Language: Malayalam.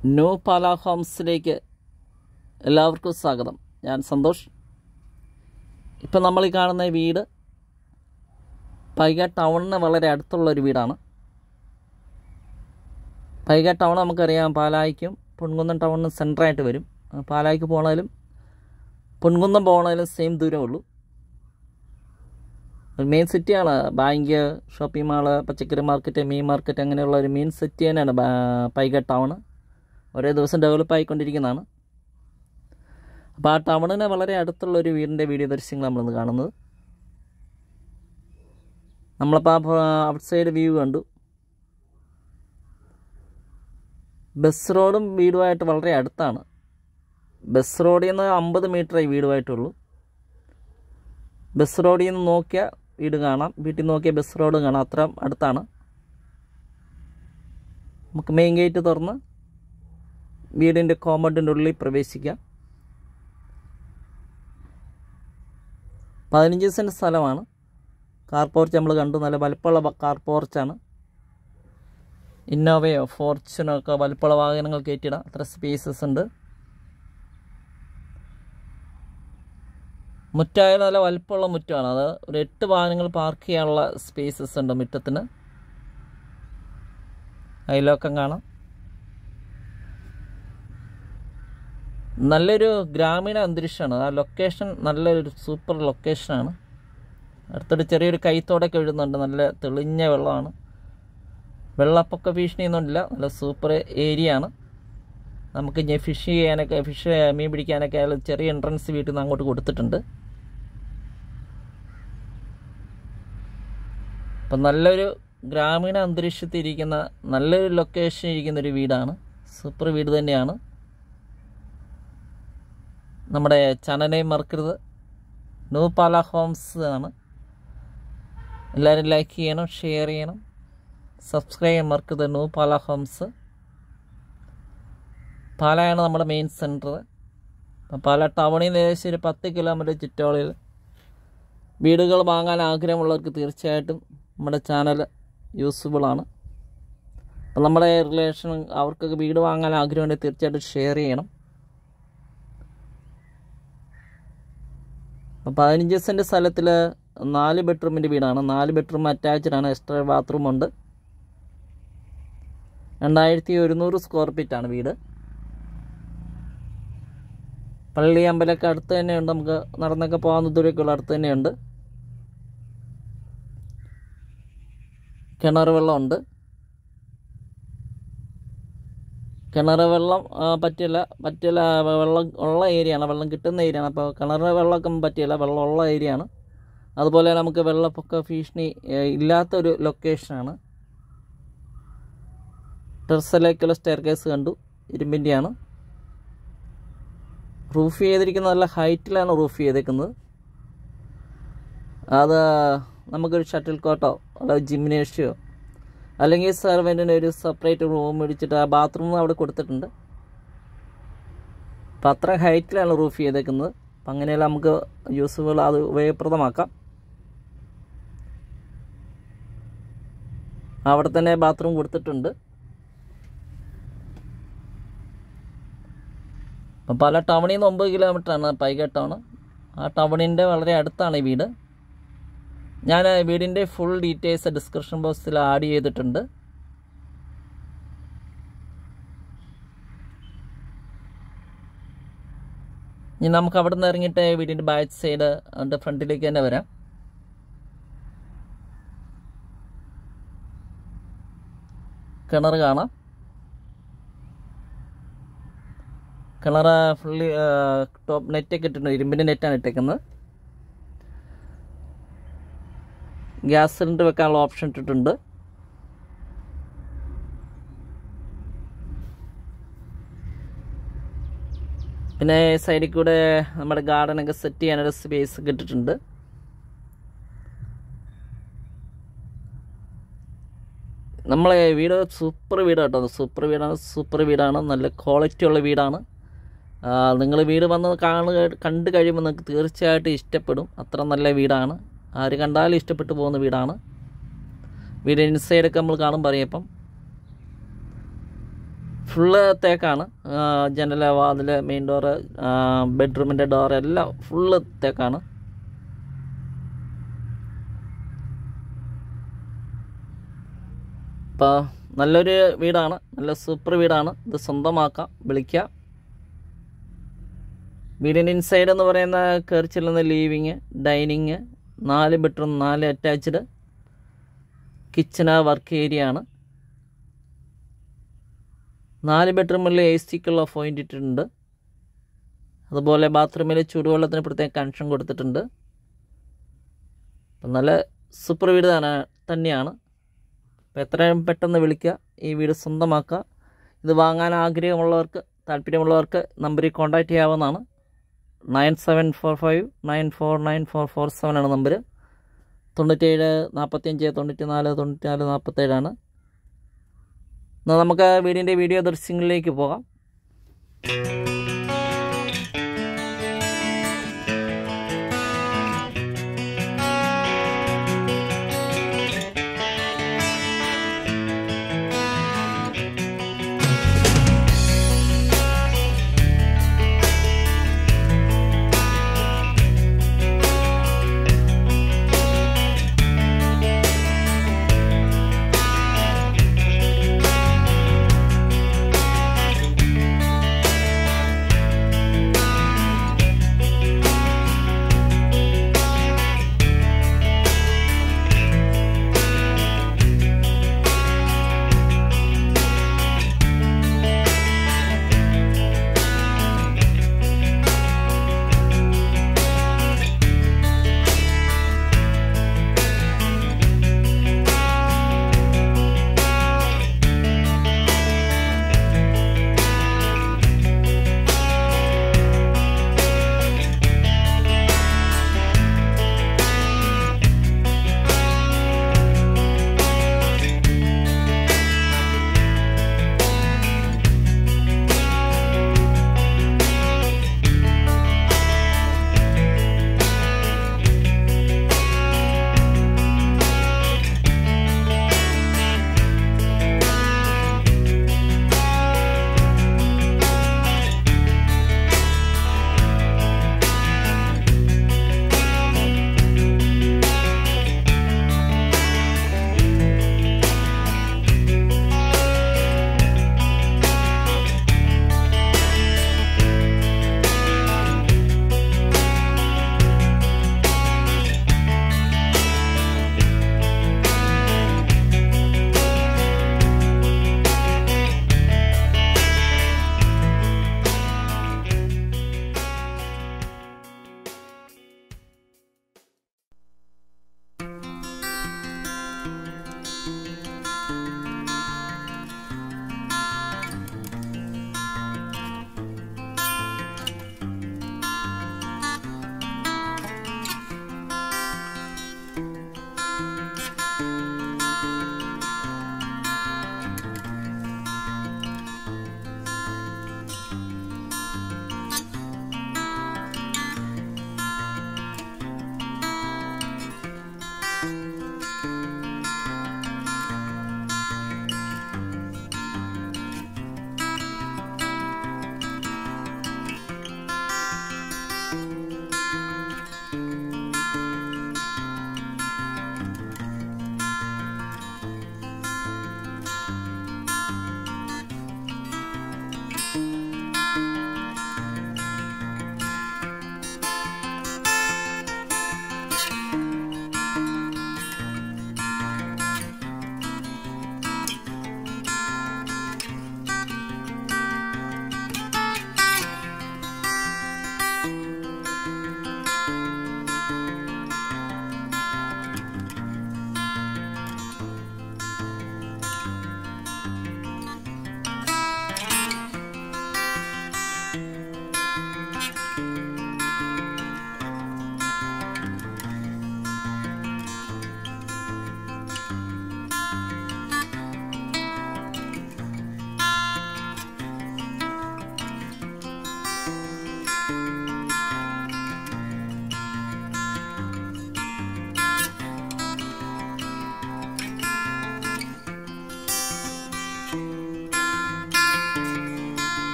ന്യൂ പാല ഹോംസിലേക്ക് എല്ലാവർക്കും സ്വാഗതം ഞാൻ സന്തോഷ് ഇപ്പം നമ്മൾ ഈ കാണുന്ന ഈ വീട് പൈക ടൗണിന് വളരെ അടുത്തുള്ള ഒരു വീടാണ് പൈക ടൗൺ നമുക്കറിയാം പാലായിക്കും പൊൻകുന്നം ടൗണിന് സെൻറ്ററായിട്ട് വരും പാലായിക്ക് പോകണേലും പൊൻകുന്നം പോകണേലും സെയിം ദൂരമേ ഉള്ളൂ ഒരു മെയിൻ സിറ്റിയാണ് ബാങ്ക് ഷോപ്പിംഗ് മാള് പച്ചക്കറി മാർക്കറ്റ് മീൻ മാർക്കറ്റ് അങ്ങനെയുള്ള ഒരു മെയിൻ സിറ്റി തന്നെയാണ് ബാ- പൈക ടൗൺ ഒരേ ദിവസം ഡെവലപ്പ് ആയിക്കൊണ്ടിരിക്കുന്നതാണ് അപ്പോൾ ആ ടൗണിന് വളരെ അടുത്തുള്ള ഒരു വീടിൻ്റെ വീഡിയോ ദൃശ്യങ്ങൾ നമ്മളിന്ന് കാണുന്നത് നമ്മളിപ്പോൾ ആ ഔട്ട് സൈഡ് വ്യൂ കണ്ടു ബസ് റോഡും വീടുമായിട്ട് വളരെ അടുത്താണ് ബസ് റോഡിൽ നിന്ന് അമ്പത് മീറ്ററേ വീടുമായിട്ടുള്ളൂ ബസ് റോഡിൽ നിന്ന് നോക്കിയാൽ വീട് കാണാം വീട്ടിൽ നോക്കിയാൽ ബസ് റോഡ് കാണാം അത്ര അടുത്താണ് നമുക്ക് മെയിൻ ഗേറ്റ് തുറന്ന് വീടിൻ്റെ കോമ്പൗണ്ടിൻ്റെ ഉള്ളിൽ പ്രവേശിക്കാം പതിനഞ്ച് സെൻറ്റ് സ്ഥലമാണ് കാർ പോർച്ച് നമ്മൾ കണ്ടു നല്ല വലുപ്പമുള്ള ബ- കാർ പോർച്ചാണ് ഇന്നോവയോ ഫോർച്യൂണോ ഒക്കെ വലുപ്പമുള്ള വാഹനങ്ങൾ കയറ്റിയിടാം അത്ര സ്പേസസ് ഉണ്ട് മുറ്റായാലും നല്ല വലുപ്പമുള്ള മുറ്റമാണ് അത് ഒരു എട്ട് വാഹനങ്ങൾ പാർക്ക് ചെയ്യാനുള്ള സ്പേസസ് ഉണ്ട് മുറ്റത്തിന് അയലോക്കം കാണാം നല്ലൊരു ഗ്രാമീണ അന്തരീക്ഷമാണ് ആ ലൊക്കേഷൻ നല്ലൊരു സൂപ്പർ ലൊക്കേഷനാണ് അടുത്തൊരു ചെറിയൊരു കൈത്തോടൊക്കെ എഴുതുന്നുണ്ട് നല്ല തെളിഞ്ഞ വെള്ളമാണ് വെള്ളപ്പൊക്ക ഭീഷണിയൊന്നുമില്ല നല്ല സൂപ്പർ ഏരിയ ആണ് നമുക്ക് ഇനി ഫിഷ് ചെയ്യാനൊക്കെ ഫിഷ് മീൻ പിടിക്കാനൊക്കെ ആയാലും ചെറിയ എൻട്രൻസ് വീട്ടിൽ നിന്ന് അങ്ങോട്ട് കൊടുത്തിട്ടുണ്ട് അപ്പം നല്ലൊരു ഗ്രാമീണ അന്തരീക്ഷത്തിൽ ഇരിക്കുന്ന നല്ലൊരു ലൊക്കേഷൻ ഇരിക്കുന്ന ഒരു വീടാണ് സൂപ്പർ വീട് തന്നെയാണ് നമ്മുടെ ചാനലിനെയും മറക്കരുത് ന്യൂ പാല ഹോംസ് ആണ് എല്ലാവരും ലൈക്ക് ചെയ്യണം ഷെയർ ചെയ്യണം സബ്സ്ക്രൈബ് ചെയ്യാൻ മറക്കരുത് ന്യൂ പാല ഹോംസ് പാലയാണ് നമ്മുടെ മെയിൻ സെൻറ്റർ അപ്പം പാല ടൗണിൽ നിന്ന് ഏകദേശം ഒരു പത്ത് കിലോമീറ്റർ ചുറ്റോളിൽ വീടുകൾ വാങ്ങാൻ ആഗ്രഹമുള്ളവർക്ക് തീർച്ചയായിട്ടും നമ്മുടെ ചാനൽ യൂസ്ഫുള്ളാണ് അപ്പം നമ്മുടെ റിലേഷൻ അവർക്കൊക്കെ വീട് വാങ്ങാൻ ആഗ്രഹമുണ്ടെങ്കിൽ തീർച്ചയായിട്ടും ഷെയർ ചെയ്യണം അപ്പം പതിനഞ്ച് സെൻറ്റ് സ്ഥലത്തിൽ നാല് ബെഡ്റൂമിൻ്റെ വീടാണ് നാല് ബെഡ്റൂം അറ്റാച്ച്ഡ് ആണ് എക്സ്ട്രാ ബാത്റൂം ഉണ്ട് രണ്ടായിരത്തി ഒരുന്നൂറ് സ്ക്വയർ ഫീറ്റ് ആണ് വീട് പള്ളി അമ്പലമൊക്കെ അടുത്ത് തന്നെയുണ്ട് നമുക്ക് നടന്നൊക്കെ പോകാവുന്ന ദൂരമൊക്കെയുള്ള അടുത്ത് തന്നെയുണ്ട് കിണർ വെള്ളമുണ്ട് കിണർ വെള്ളം ആ, പറ്റില്ല പറ്റില്ല വെള്ളം ഉള്ള ഏരിയയാണ് വെള്ളം കിട്ടുന്ന ഏരിയയാണ് അപ്പോൾ കിണർ വെള്ളമൊക്കെ പറ്റില്ല വെള്ളം ഉള്ള ഏരിയയാണ് അതുപോലെ നമുക്ക് വെള്ളപ്പൊക്ക ഭീഷണി ഏ, ഇല്ലാത്തൊരു ലൊക്കേഷനാണ് ടെറസിലേക്കുള്ള സ്റ്റെയർ കേസ് കണ്ടു ഇരുമ്പിൻ്റെയാണ് റൂഫ് ചെയ്തിരിക്കുന്ന നല്ല ഹൈറ്റിലാണ് റൂഫ് ചെയ്തേക്കുന്നത് അത് നമുക്കൊരു ഷട്ടിൽ കോട്ടോ അല്ലെങ്കിൽ ജിംനേഷ്യോ അല്ലെങ്കിൽ സെർവൻറ്റിന് ഒരു സെപ്പറേറ്റ് റൂം ഇടിച്ചിട്ട് ആ ബാത്റൂം അവിടെ കൊടുത്തിട്ടുണ്ട് അപ്പം അത്ര ഹൈറ്റിലാണ് റൂഫ് ചെയ്തേക്കുന്നത് അപ്പം അങ്ങനെയെല്ലാം നമുക്ക് യൂസ്ഫുൾ അത് ഉപയോഗപ്രദമാക്കാം അവിടെ തന്നെ ബാത്റൂം കൊടുത്തിട്ടുണ്ട് അപ്പം പല ടൗണിൽ നിന്ന് ഒമ്പത് കിലോമീറ്ററാണ് പൈക ടൗൺ ആ ടൗണിൻ്റെ വളരെ അടുത്താണ് ഈ വീട് ഞാൻ വീടിൻ്റെ ഫുൾ ഡീറ്റെയിൽസ് ഡിസ്ക്രിപ്ഷൻ ബോക്സിൽ ആഡ് ചെയ്തിട്ടുണ്ട് ഇനി നമുക്ക് അവിടെ നിന്ന് ഇറങ്ങിയിട്ട് വീടിൻ്റെ ബാക്ക് സൈഡ് അതിൻ്റെ ഫ്രണ്ടിലേക്ക് തന്നെ വരാം കിണർ കാണാം കിണർ ഫുള്ളി ടോപ്പ് നെറ്റൊക്കെ ഇട്ടിട്ടുണ്ട് ഇരുമ്പിൻ്റെ നെറ്റാണ് ഇട്ടേക്കുന്നത് ഗ്യാസ് സിലിണ്ടർ വെക്കാനുള്ള ഓപ്ഷൻ ഇട്ടിട്ടുണ്ട് പിന്നെ സൈഡിൽ കൂടെ നമ്മുടെ ഗാർഡനൊക്കെ സെറ്റ് ചെയ്യാനൊരു സ്പേസ് ഒക്കെ ഇട്ടിട്ടുണ്ട് നമ്മളെ വീട് സൂപ്പർ വീട് കേട്ടോ സൂപ്പർ വീടാണ് സൂപ്പർ വീടാണ് നല്ല ക്വാളിറ്റി ഉള്ള വീടാണ് നിങ്ങൾ വീട് വന്ന് കാണുക കണ്ടു കഴിയുമ്പോൾ നിങ്ങൾക്ക് തീർച്ചയായിട്ടും ഇഷ്ടപ്പെടും അത്ര നല്ല വീടാണ് ആര് കണ്ടാലും ഇഷ്ടപ്പെട്ടു പോകുന്ന വീടാണ് വീട് ഇൻസൈഡൊക്കെ നമ്മൾ കാണുമ്പോൾ അറിയാം ഇപ്പം ഫുള്ള് തേക്കാണ് ആ, ജനല വാതിൽ മെയിൻ ഡോറ് ബെഡ്റൂമിൻ്റെ ഡോർ എല്ലാം ഫുള്ള് തേക്കാണ് അപ്പോൾ നല്ലൊരു വീടാണ് നല്ല സൂപ്പർ വീടാണ് ഇത് സ്വന്തമാക്കാം വിളിക്കുക വീടിൻ്റെ ഇൻസൈഡ് എന്ന് പറയുന്ന കയറി ചെല്ലുന്ന ലീവിങ് ഡൈനിങ് നാല് ബെഡ്റൂം നാല് അറ്റാച്ച്ഡ് കിച്ചണ് വർക്ക് ഏരിയ ആണ് നാല് ബെഡ്റൂമിൽ എ സിക്കുള്ള പോയിൻ്റ് ഇട്ടിട്ടുണ്ട് അതുപോലെ ബാത്റൂമിൽ ചൂടുവെള്ളത്തിന് പ്രത്യേകം കണക്ഷൻ കൊടുത്തിട്ടുണ്ട് അപ്പം നല്ല സൂപ്പർ വീട് തന്നെ തന്നെയാണ് അപ്പോൾ എത്രയും പെട്ടെന്ന് വിളിക്കുക ഈ വീട് സ്വന്തമാക്കുക ഇത് വാങ്ങാൻ ആഗ്രഹമുള്ളവർക്ക് താല്പര്യമുള്ളവർക്ക് നമ്പറിൽ കോൺടാക്റ്റ് ചെയ്യാവുന്നതാണ് nine seven four five nine four nine four four seven ആണ് നമ്പർ തൊണ്ണൂറ്റേഴ് നാൽപ്പത്തിയഞ്ച് തൊണ്ണൂറ്റി നാല് തൊണ്ണൂറ്റി നാല് നാൽപ്പത്തേഴാണ് എന്നാൽ നമുക്ക് വീടിൻ്റെ വീഡിയോ ദൃശ്യങ്ങളിലേക്ക് പോകാം